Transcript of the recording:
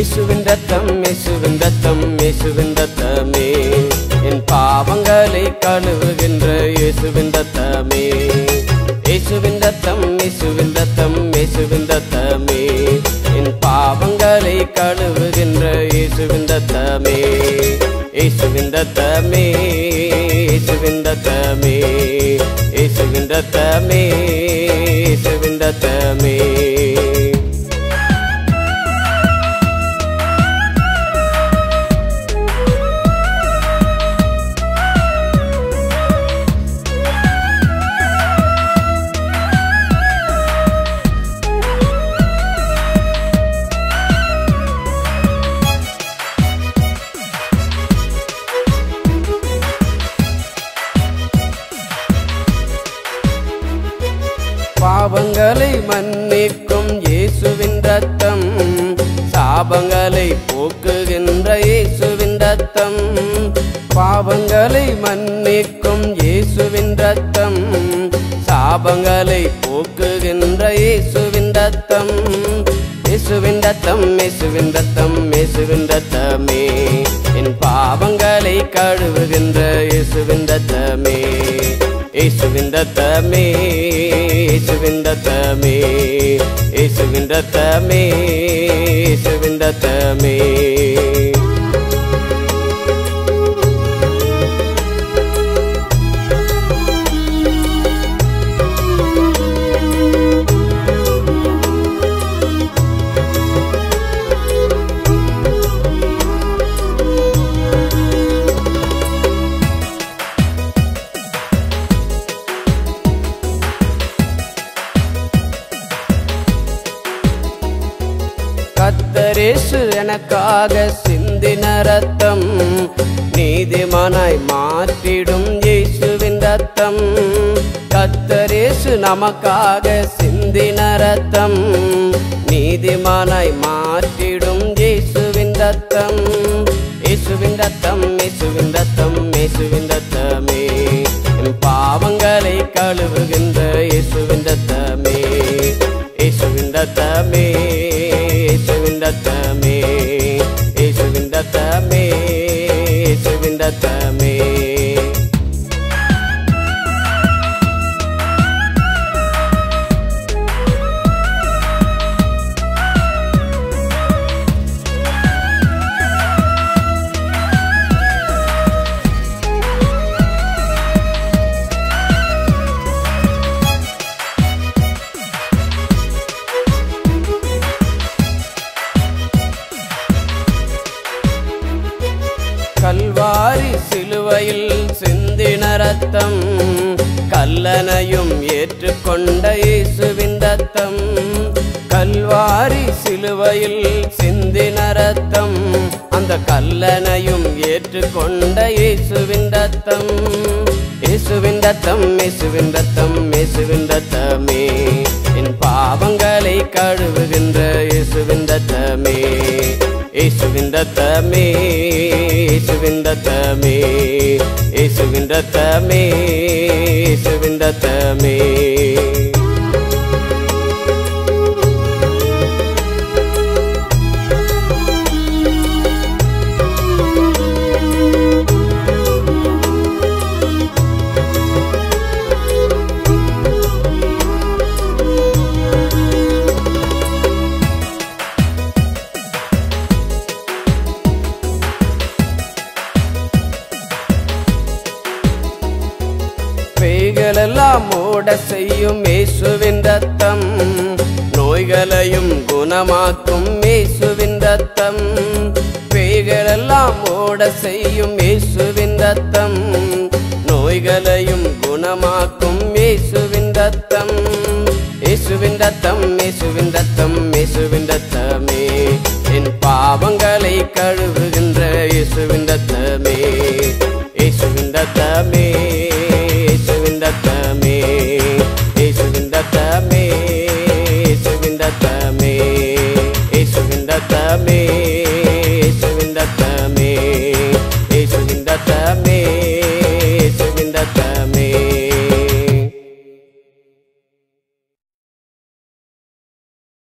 இயேசுவின் ரத்தம் இயேசுவின் ரத்தம் இயேசுவின் ரத்தமே என் பாவங்களை கழுவுகின்ற இயேசுவின் ரத்தமே இயேசுவின் ரத்தம் இயேசுவின் ரத்தம் இயேசுவின் ரத்தமே என் பாவங்களை கழுவுகின்ற இயேசுவின் ரத்தமே இயேசுவின் ரத்தமே இயேசுவின் ரத்தமே இயேசுவின் ரத்தமே இயேசுவின் ரத்தமே பாவங்களை மன்னிக்கும் இயேசுவின் ரத்தம் சாபங்களை போக்குகின்ற இயேசுவின் ரத்தம் பாவங்களை மன்னிக்கும் இயேசுவின் ரத்தம் சாபங்களை போக்குகின்ற இயேசுவின் ரத்தம் இயேசுவின் ரத்தம் இயேசுவின் ரத்தம் இயேசுவின் ரத்தமே என் பாவங்களை கழுவுகின்ற இயேசுவின் ரத்தமே இயேசுவின் ரத்தமே இயேசுவின் ரத்தமே இயேசுவின் ரத்தமே இயேசுவின் ரத்தமே கத்தரேசு எனக்காக சிந்தின ரத்தம் நீதிமானாய் மாற்றிடும் இயேசுவின் ரத்தம் கத்தரேசு நமக்காக சிந்தின ரத்தம் நீதிமானாய் மாற்றிடும் இயேசுவின் ரத்தம் இயேசுவின் ரத்தம் இயேசுவின் ரத்தம் இயேசுவின் ரத்தமே என் பாவங்களை கழுவுகின்ற இயேசுவின் ரத்தமே இயேசுவின் ரத்தமே இயேசுவின் ரத்தமே இயேசுவின் ரத்தமே இயேசுவின் ரத்தமே கல்வாரி சிலுவையில் சிந்தின ரத்தம் கல்லனையும் ஏற்றுக்கொண்ட இயேசுவின் ரத்தம் கல்வாரி சிலுவையில் சிந்தின ரத்தம் அந்த கல்லனையும் ஏற்றுக்கொண்ட இயேசுவின் ரத்தம் இயேசுவின் ரத்தம் இயேசுவின் ரத்தம் இயேசுவின் ரத்தமே என் பாவங்களை கழுவுகின்ற இயேசுவின் ரத்தமே இயேசுவின் ரத்தமே இயேசுவின் ரத்தமே இயேசுவின் ரத்தமே இயேசுவின் ரத்தமே பேய்களெல்லாம் ஓட செய்யும் இயேசுவின் ரத்தம் நோய்களையும் குணமாக்கும் இயேசுவின் ரத்தம் பேய்களெல்லாம் ஓட செய்யும் இயேசுவின் ரத்தம் நோய்களையும் குணமாக்கும் இயேசுவின் ரத்தம் இயேசுவின் ரத்தம் இயேசுவின் ரத்தம் இயேசுவின் ரத்தமே என் பாவங்களை கழுவுகின்ற